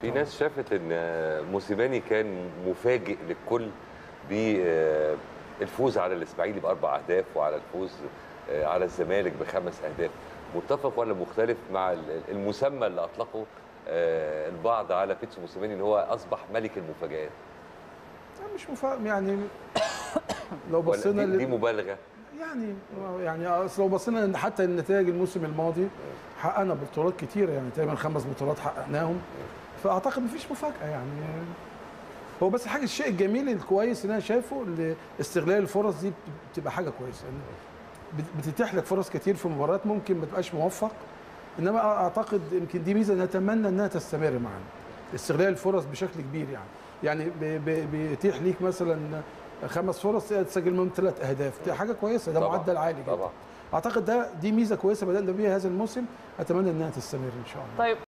في ناس شافت ان موسيماني كان مفاجئ للكل بالفوز على الاسماعيلي باربع اهداف وعلى الفوز على الزمالك بخمس اهداف متفق ولا مختلف مع المسمى اللي اطلقه البعض على بيتسو موسيماني ان هو اصبح ملك المفاجآت مش مفاجئ يعني لو ولا بصينا دي, دي لل- مبالغه يعني يعني أصل لو بصينا حتى النتائج الموسم الماضي حققنا بطولات كتيره يعني تقريبا خمس بطولات حققناهم فاعتقد مفيش مفاجاه يعني هو بس حاجه الشيء الجميل الكويس اللي انا شايفه اللي استغلال الفرص دي بتبقى حاجه كويسه يعني بت- بتتيح لك فرص كتير في مباريات ممكن ما تبقاش موفق انما اعتقد يمكن دي ميزه نتمنى انها تستمر معانا استغلال الفرص بشكل كبير يعني يعني ب- ب- بيتيح ليك مثلا خمس فرص تسجل منهم ثلاث اهداف دي حاجه كويسه ده طبعاً، معدل عالي جدا طبعا اعتقد ده دي ميزه كويسه بدانا بيها هذا الموسم اتمنى انها تستمر ان شاء الله طيب